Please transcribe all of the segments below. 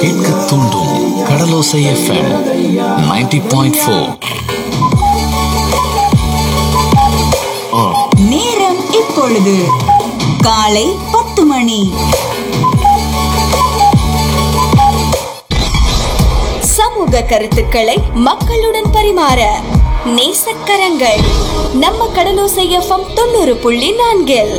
கேட்க தூண்டும் கடலோசை FM 90.4 point four நேரம் இப்பொழுது காலை பத்து மணி சமூக கருத்துக்களை மக்களுடன் பரிமாற நேசக்கரங்கள் நம்ம கடலோசை எஃப்எம் தொண்ணூறு புள்ளி நான்கில்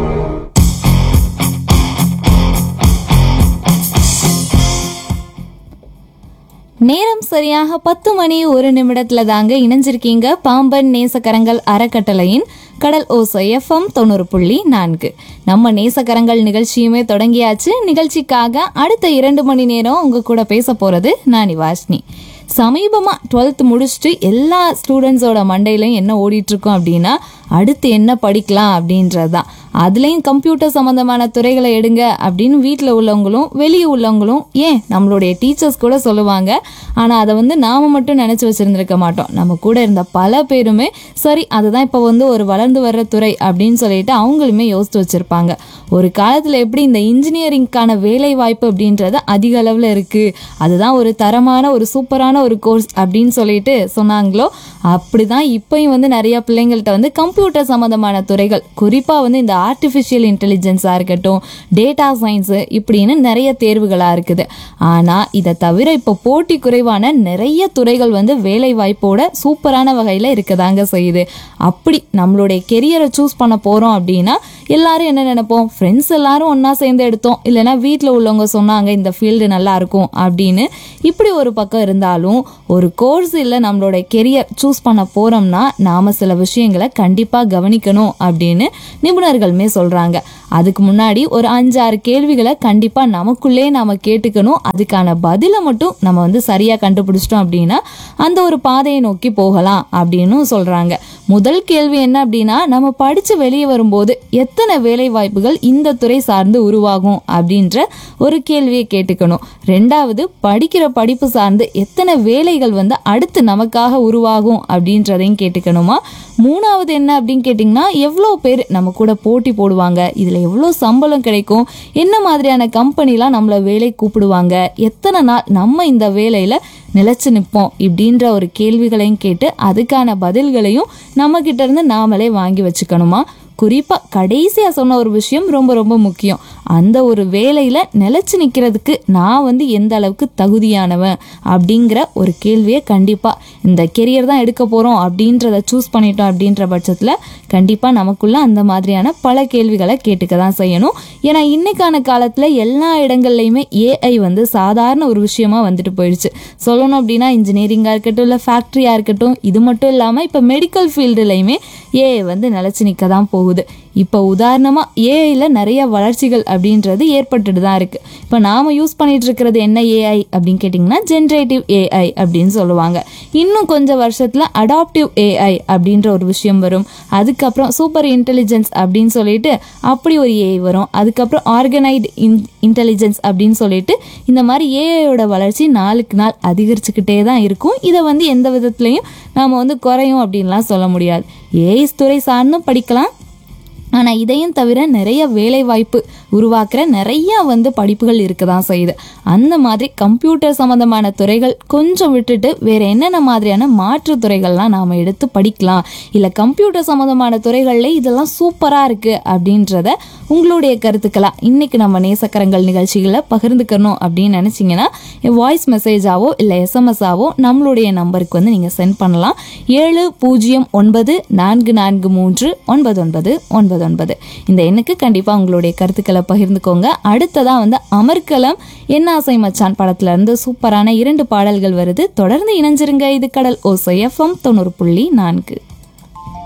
நேரம் சரியாக பத்து மணி ஒரு நிமிடத்துல தாங்க இணைஞ்சிருக்கீங்க பாம்பன் நேசக்கரங்கள் அறக்கட்டளையின் கடல் ஓசை எஃப்எம் தொண்ணூறு புள்ளி நான்கு நம்ம நேசக்கரங்கள் நிகழ்ச்சியுமே தொடங்கியாச்சு நிகழ்ச்சிக்காக அடுத்த இரண்டு மணி நேரம் உங்க கூட பேச போறது நான் வாஷ்னி சமீபமாக டுவெல்த் முடிச்சுட்டு எல்லா ஸ்டூடெண்ட்ஸோட மண்டையிலையும் என்ன ஓடிட்டு இருக்கோம் அப்படின்னா அடுத்து என்ன படிக்கலாம் அப்படின்றது தான் அதுலேயும் கம்ப்யூட்டர் சம்மந்தமான துறைகளை எடுங்க அப்படின்னு வீட்டில் உள்ளவங்களும் வெளியே உள்ளவங்களும் ஏன் நம்மளுடைய டீச்சர்ஸ் கூட சொல்லுவாங்க ஆனால் அதை வந்து நாம் மட்டும் நினச்சி வச்சுருந்துருக்க மாட்டோம் நம்ம கூட இருந்த பல பேருமே சரி அதுதான் இப்போ வந்து ஒரு வளர்ந்து வர்ற துறை அப்படின்னு சொல்லிட்டு அவங்களுமே யோசித்து வச்சுருப்பாங்க ஒரு காலத்தில் எப்படி இந்த இன்ஜினியரிங்க்கான வேலை வாய்ப்பு அப்படின்றது அதிக அளவில் இருக்குது அதுதான் ஒரு தரமான ஒரு சூப்பரான ஒரு கோர்ஸ் அப்படின்னு சொல்லிட்டு சொன்னாங்களோ அப்படி தான் இப்போயும் வந்து நிறைய பிள்ளைங்கள்ட்ட வந்து கம்ப்யூட்டர் சம்மந்தமான துறைகள் குறிப்பாக வந்து இந்த ஆர்டிஃபிஷியல் இன்டெலிஜென்ஸாக இருக்கட்டும் டேட்டா சயின்ஸு இப்படின்னு நிறைய தேர்வுகளாக இருக்குது ஆனால் இதை தவிர இப்போ போட்டி குறைவான நிறைய துறைகள் வந்து வேலை வாய்ப்போட சூப்பரான வகையில் இருக்கதாங்க செய்யுது அப்படி நம்மளுடைய கெரியரை சூஸ் பண்ண போகிறோம் அப்படின்னா எல்லாரும் என்ன நினைப்போம் ஃப்ரெண்ட்ஸ் எல்லாரும் ஒன்றா சேர்ந்து எடுத்தோம் இல்லைன்னா வீட்டில் உள்ளவங்க சொன்னாங்க இந்த ஃபீல்டு நல்லா இருக்கும் அப்படின்னு இப்படி ஒரு பக்கம் இருந்தாலும் ஒரு கோர்ஸ் இல்லை நம்மளோட கெரியர் சூஸ் பண்ண போகிறோம்னா நாம் சில விஷயங்களை கண்டிப்பாக கவனிக்கணும் அப்படின்னு நிபுணர்களுமே சொல்கிறாங்க அதுக்கு முன்னாடி ஒரு அஞ்சாறு கேள்விகளை கண்டிப்பாக நமக்குள்ளே நாம் கேட்டுக்கணும் அதுக்கான பதிலை மட்டும் நம்ம வந்து சரியாக கண்டுபிடிச்சிட்டோம் அப்படின்னா அந்த ஒரு பாதையை நோக்கி போகலாம் அப்படின்னு சொல்கிறாங்க முதல் கேள்வி என்ன அப்படின்னா நம்ம படித்து வெளியே வரும்போது எத்தனை வேலை வாய்ப்புகள் இந்த துறை சார்ந்து உருவாகும் அப்படின்ற ஒரு கேள்வியை கேட்டுக்கணும் ரெண்டாவது படிக்கிற படிப்பு சார்ந்து எத்தனை வேலைகள் வந்து அடுத்து நமக்காக உருவாகும் அப்படின்றதையும் கேட்டுக்கணுமா மூணாவது என்ன அப்படின்னு கேட்டிங்கன்னா எவ்வளோ பேர் நம்ம கூட போட்டி போடுவாங்க இதில் எவ்வளோ சம்பளம் கிடைக்கும் என்ன மாதிரியான கம்பெனிலாம் நம்மளை வேலை கூப்பிடுவாங்க எத்தனை நாள் நம்ம இந்த வேலையில் நிலைச்சு நிற்போம் இப்படின்ற ஒரு கேள்விகளையும் கேட்டு அதுக்கான பதில்களையும் நம்ம கிட்ட இருந்து நாமளே வாங்கி வச்சுக்கணுமா குறிப்பாக கடைசியாக சொன்ன ஒரு விஷயம் ரொம்ப ரொம்ப முக்கியம் அந்த ஒரு வேலையில் நிலச்சி நிற்கிறதுக்கு நான் வந்து எந்த அளவுக்கு தகுதியானவன் அப்படிங்கிற ஒரு கேள்வியை கண்டிப்பாக இந்த கெரியர் தான் எடுக்க போகிறோம் அப்படின்றத சூஸ் பண்ணிட்டோம் அப்படின்ற பட்சத்தில் கண்டிப்பாக நமக்குள்ள அந்த மாதிரியான பல கேள்விகளை கேட்டுக்க தான் செய்யணும் ஏன்னா இன்னைக்கான காலத்தில் எல்லா இடங்கள்லையுமே ஏஐ வந்து சாதாரண ஒரு விஷயமா வந்துட்டு போயிடுச்சு சொல்லணும் அப்படின்னா இன்ஜினியரிங்காக இருக்கட்டும் இல்லை ஃபேக்ட்ரியாக இருக்கட்டும் இது மட்டும் இல்லாமல் இப்போ மெடிக்கல் ஃபீல்டுலையுமே ஏஐ வந்து நிலச்சி நிற்க தான் போகுது இப்போ உதாரணமாக ஏஐயில் நிறைய வளர்ச்சிகள் அப்படின்றது ஏற்பட்டுட்டு தான் இருக்குது இப்போ நாம் யூஸ் பண்ணிட்டு இருக்கிறது என்ன ஏஐ அப்படின்னு கேட்டிங்கன்னா ஜென்ரேட்டிவ் ஏஐ அப்படின்னு சொல்லுவாங்க இன்னும் கொஞ்சம் வருஷத்தில் அடாப்டிவ் ஏஐ அப்படின்ற ஒரு விஷயம் வரும் அதுக்கப்புறம் சூப்பர் இன்டெலிஜென்ஸ் அப்படின்னு சொல்லிட்டு அப்படி ஒரு ஏஐ வரும் அதுக்கப்புறம் ஆர்கனைடு இன் இன்டெலிஜென்ஸ் அப்படின்னு சொல்லிட்டு இந்த மாதிரி ஏஐயோட வளர்ச்சி நாளுக்கு நாள் அதிகரிச்சுக்கிட்டே தான் இருக்கும் இதை வந்து எந்த விதத்துலையும் நாம் வந்து குறையும் அப்படின்லாம் சொல்ல முடியாது ஏஐ துறை சார்ந்தும் படிக்கலாம் ஆனால் இதையும் தவிர நிறைய வேலை வாய்ப்பு உருவாக்குற நிறைய வந்து படிப்புகள் இருக்க தான் செய்யுது அந்த மாதிரி கம்ப்யூட்டர் சம்மந்தமான துறைகள் கொஞ்சம் விட்டுட்டு வேற என்னென்ன மாதிரியான மாற்று துறைகள்லாம் நாம் எடுத்து படிக்கலாம் இல்லை கம்ப்யூட்டர் சம்மந்தமான துறைகளில் இதெல்லாம் சூப்பராக இருக்குது அப்படின்றத உங்களுடைய கருத்துக்களாக இன்னைக்கு நம்ம நேசக்கரங்கள் நிகழ்ச்சிகளில் பகிர்ந்துக்கணும் அப்படின்னு நினச்சிங்கன்னா வாய்ஸ் மெசேஜாவோ இல்லை எஸ்எம்எஸ்ஸாவோ நம்மளுடைய நம்பருக்கு வந்து நீங்கள் சென்ட் பண்ணலாம் ஏழு பூஜ்ஜியம் ஒன்பது நான்கு நான்கு மூன்று ஒன்பது ஒன்பது ஒன்பது ஒன்பது இந்த எண்ணுக்கு கண்டிப்பாக உங்களுடைய கருத்துக்களை பகிர்ந்துக்கோங்க அடுத்ததாக வந்து அமர்கலம் என்ன ஆசை மச்சான் படத்துல இருந்து சூப்பரான இரண்டு பாடல்கள் வருது தொடர்ந்து இணைஞ்சிருங்க இது கடல் ஓசை எஃப்எம் தொண்ணூறு புள்ளி நான்கு